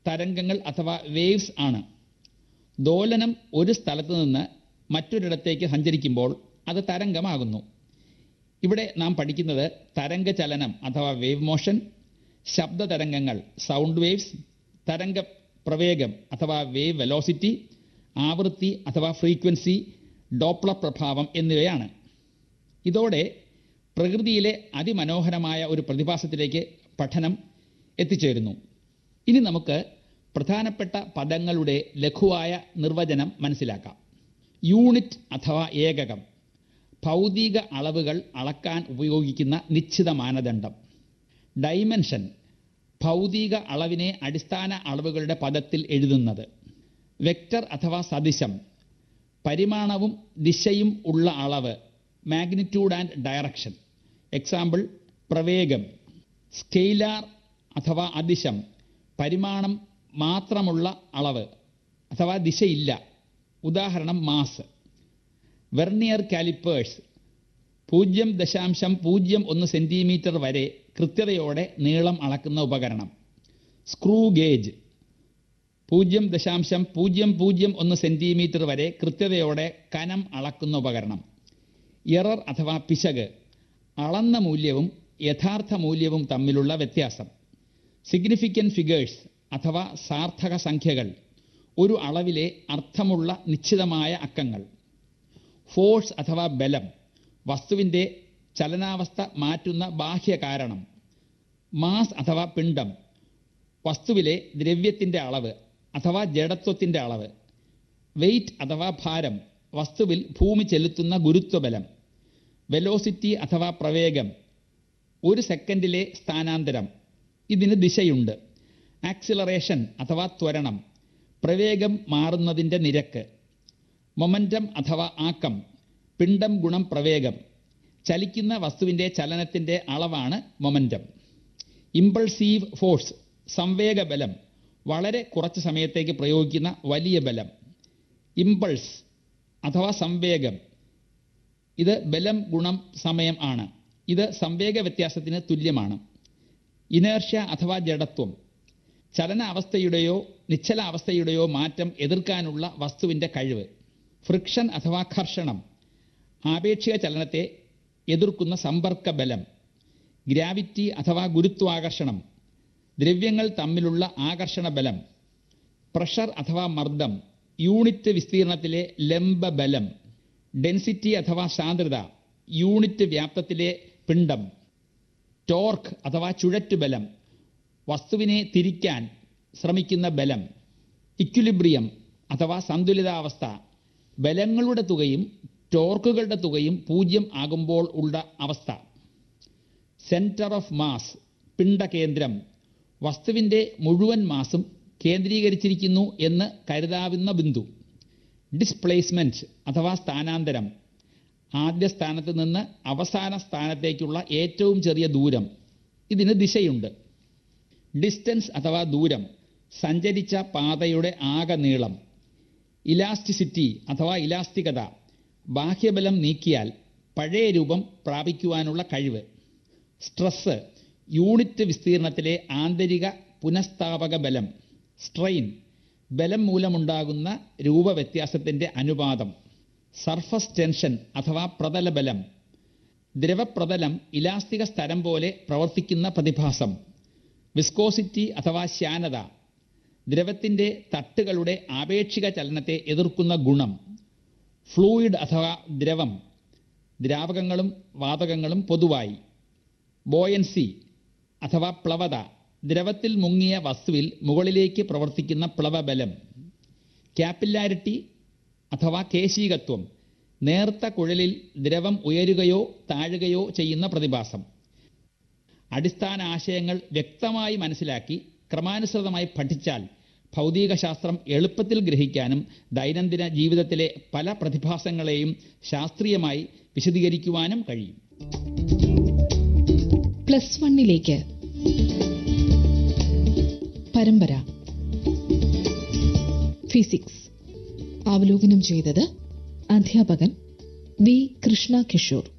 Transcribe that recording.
തരംഗങ്ങൾ അഥവാ വേവ്സ് ആണ് ദോലനം ഒരു സ്ഥലത്ത് നിന്ന് മറ്റൊരിടത്തേക്ക് സഞ്ചരിക്കുമ്പോൾ അത് തരംഗമാകുന്നു ഇവിടെ നാം പഠിക്കുന്നത് തരംഗ ചലനം അഥവാ വേവ് മോഷൻ ശബ്ദ തരംഗങ്ങൾ സൗണ്ട് വേവ്സ് തരംഗ പ്രവേഗം അഥവാ വേവ് വെലോസിറ്റി ആവൃത്തി അഥവാ ഫ്രീക്വൻസി ഡോപ്ലർ പ്രഭാവം എന്നിവയാണ് ഇതോടെ പ്രകൃതിയിലെ അതിമനോഹരമായ ഒരു പ്രതിഭാസത്തിലേക്ക് പഠനം എത്തിച്ചേരുന്നു ഇനി നമുക്ക് പ്രധാനപ്പെട്ട പദങ്ങളുടെ ലഘുവായ നിർവചനം മനസ്സിലാക്കാം യൂണിറ്റ് അഥവാ ഏകകം ഭൗതിക അളവുകൾ അളക്കാൻ ഉപയോഗിക്കുന്ന നിശ്ചിത മാനദണ്ഡം ഡൈമെൻഷൻ ഭൗതിക അളവിനെ അടിസ്ഥാന അളവുകളുടെ പദത്തിൽ എഴുതുന്നത് വെക്റ്റർ അഥവാ സദിശം പരിമാണവും ദിശയും ഉള്ള അളവ് മാഗ്നിറ്റ്യൂഡ് ആൻഡ് ഡയറക്ഷൻ എക്സാമ്പിൾ പ്രവേഗം സ്കെയിലാർ അഥവാ അതിശം പരിമാണം മാത്രമുള്ള അളവ് അഥവാ ദിശയില്ല ഉദാഹരണം മാസ് വെർണിയർ കാലിപ്പേഴ്സ് പൂജ്യം ദശാംശം പൂജ്യം ഒന്ന് സെൻറ്റിമീറ്റർ വരെ കൃത്യതയോടെ നീളം അളക്കുന്ന ഉപകരണം സ്ക്രൂ ഗേജ് പൂജ്യം ദശാംശം പൂജ്യം പൂജ്യം ഒന്ന് സെൻറ്റിമീറ്റർ വരെ കൃത്യതയോടെ കനം അളക്കുന്ന ഉപകരണം എറർ അഥവാ പിശക് അളന്ന മൂല്യവും യഥാർത്ഥ മൂല്യവും തമ്മിലുള്ള വ്യത്യാസം സിഗ്നിഫിക്കൻറ്റ് ഫിഗേഴ്സ് അഥവാ സാർത്ഥക സംഖ്യകൾ ഒരു അളവിലെ അർത്ഥമുള്ള നിശ്ചിതമായ അക്കങ്ങൾ ഫോഴ്സ് അഥവാ ബലം വസ്തുവിൻ്റെ ചലനാവസ്ഥ മാറ്റുന്ന ബാഹ്യ കാരണം മാസ് അഥവാ പിണ്ഡം വസ്തുവിലെ ദ്രവ്യത്തിൻ്റെ അളവ് അഥവാ ജഡത്വത്തിൻ്റെ അളവ് വെയ്റ്റ് അഥവാ ഭാരം വസ്തുവിൽ ഭൂമി ചെലുത്തുന്ന ഗുരുത്വബലം വെലോസിറ്റി അഥവാ പ്രവേഗം ഒരു സെക്കൻഡിലെ സ്ഥാനാന്തരം ഇതിന് ദിശയുണ്ട് ആക്സിലറേഷൻ അഥവാ ത്വരണം പ്രവേഗം മാറുന്നതിൻ്റെ നിരക്ക് മൊമൻറ്റം അഥവാ ആക്കം പിണ്ഡം ഗുണം പ്രവേഗം ചലിക്കുന്ന വസ്തുവിൻ്റെ ചലനത്തിൻ്റെ അളവാണ് മൊമൻറ്റം ഇമ്പൾസീവ് ഫോഴ്സ് സംവേഗ ബലം വളരെ കുറച്ച് സമയത്തേക്ക് പ്രയോഗിക്കുന്ന വലിയ ബലം ഇമ്പൾസ് അഥവാ സംവേഗം ഇത് ബലം ഗുണം സമയം ആണ് ഇത് സംവേഗ വ്യത്യാസത്തിന് തുല്യമാണ് ഇനേർഷ്യ അഥവാ ജഡത്വം ചലന അവസ്ഥയുടെയോ നിശ്ചല അവസ്ഥയുടെയോ മാറ്റം എതിർക്കാനുള്ള വസ്തുവിൻ്റെ കഴിവ് ഫ്രിക്ഷൻ അഥവാ ഘർഷണം ആപേക്ഷിക ചലനത്തെ എതിർക്കുന്ന സമ്പർക്ക ബലം ഗ്രാവിറ്റി അഥവാ ഗുരുത്വാകർഷണം ദ്രവ്യങ്ങൾ തമ്മിലുള്ള ആകർഷണ ബലം പ്രഷർ അഥവാ മർദ്ദം യൂണിറ്റ് വിസ്തീർണത്തിലെ ലംബ ബലം ഡെൻസിറ്റി അഥവാ സാന്ദ്രത യൂണിറ്റ് വ്യാപ്തത്തിലെ പിണ്ഡം ടോർക്ക് അഥവാ ചുഴറ്റുബലം വസ്തുവിനെ തിരിക്കാൻ ശ്രമിക്കുന്ന ബലം ഇക്വിലിബ്രിയം അഥവാ സന്തുലിതാവസ്ഥ ബലങ്ങളുടെ തുകയും ടോർക്കുകളുടെ തുകയും പൂജ്യം ആകുമ്പോൾ ഉള്ള അവസ്ഥ സെൻറ്റർ ഓഫ് മാസ് പിണ്ഡകേന്ദ്രം വസ്തുവിൻ്റെ മുഴുവൻ മാസും കേന്ദ്രീകരിച്ചിരിക്കുന്നു എന്ന് കരുതാവുന്ന ബിന്ദു ഡിസ്പ്ലേസ്മെൻറ്റ് അഥവാ സ്ഥാനാന്തരം ആദ്യ സ്ഥാനത്ത് നിന്ന് അവസാന സ്ഥാനത്തേക്കുള്ള ഏറ്റവും ചെറിയ ദൂരം ഇതിന് ദിശയുണ്ട് ഡിസ്റ്റൻസ് അഥവാ ദൂരം സഞ്ചരിച്ച പാതയുടെ ആകെ നീളം ഇലാസ്റ്റിസിറ്റി അഥവാ ഇലാസ്തികത ബാഹ്യബലം നീക്കിയാൽ പഴയ രൂപം പ്രാപിക്കുവാനുള്ള കഴിവ് സ്ട്രെസ് യൂണിറ്റ് വിസ്തീർണത്തിലെ ആന്തരിക പുനഃസ്ഥാപക ബലം സ്ട്രെയിൻ ബലം മൂലമുണ്ടാകുന്ന രൂപവ്യത്യാസത്തിൻ്റെ അനുപാതം സർഫസ് ടെൻഷൻ അഥവാ പ്രതലബലം ദ്രവപ്രതലം ഇലാസ്തിക സ്ഥലം പോലെ പ്രവർത്തിക്കുന്ന പ്രതിഭാസം വിസ്കോസിറ്റി അഥവാ ശ്യാനത ദ്രവത്തിൻ്റെ തട്ടുകളുടെ ആപേക്ഷിക ചലനത്തെ എതിർക്കുന്ന ഗുണം ഫ്ലൂയിഡ് അഥവാ ദ്രവം ദ്രാവകങ്ങളും വാതകങ്ങളും പൊതുവായി ബോയൻസി അഥവാ പ്ലവത ദ്രവത്തിൽ മുങ്ങിയ വസ്തുവിൽ മുകളിലേക്ക് പ്രവർത്തിക്കുന്ന പ്ലവബലം ക്യാപ്പില്ലാരിറ്റി അഥവാ കേശീകത്വം നേർത്ത കുഴലിൽ ദ്രവം ഉയരുകയോ താഴുകയോ ചെയ്യുന്ന പ്രതിഭാസം അടിസ്ഥാന ആശയങ്ങൾ വ്യക്തമായി മനസ്സിലാക്കി ക്രമാനുസൃതമായി പഠിച്ചാൽ ഭൗതികശാസ്ത്രം എളുപ്പത്തിൽ ഗ്രഹിക്കാനും ദൈനംദിന ജീവിതത്തിലെ പല പ്രതിഭാസങ്ങളെയും ശാസ്ത്രീയമായി വിശദീകരിക്കുവാനും കഴിയും പ്ലസ് വണ്ണിലേക്ക് പരമ്പര ഫിസിക്സ് അവലോകനം ചെയ്തത് അധ്യാപകൻ വി കൃഷ്ണ കിഷോർ